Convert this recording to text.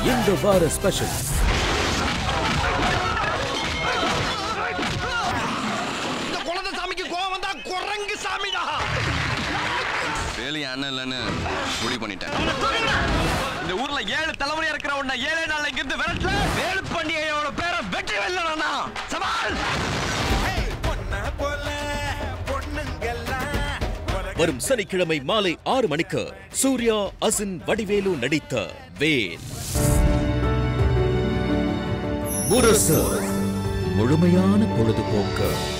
இந்த வார ஸ்பெஷல் இந்த குழந்தை சாமிக்கு கோவம் வந்தா குரங்கு சாமிடா வேலி அண்ணன் இல்லைன்னு முடிவு பண்ணிட்டேன் இந்த ஊர்ல ஏழு தலைமுறையா இருக்கிற உன்னை ஏழே நாள்ல இங்க இருந்து விரட்டல வேலு பண்டிகையோட பேரை வெற்றி வெல்லனா சவால் வரும் சனிக்கிழமை மாலை ஆறு மணிக்கு சூர்யா அசின் வடிவேலு நடித்த வேல் முரசு முழுமையான பொழுதுபோக்கு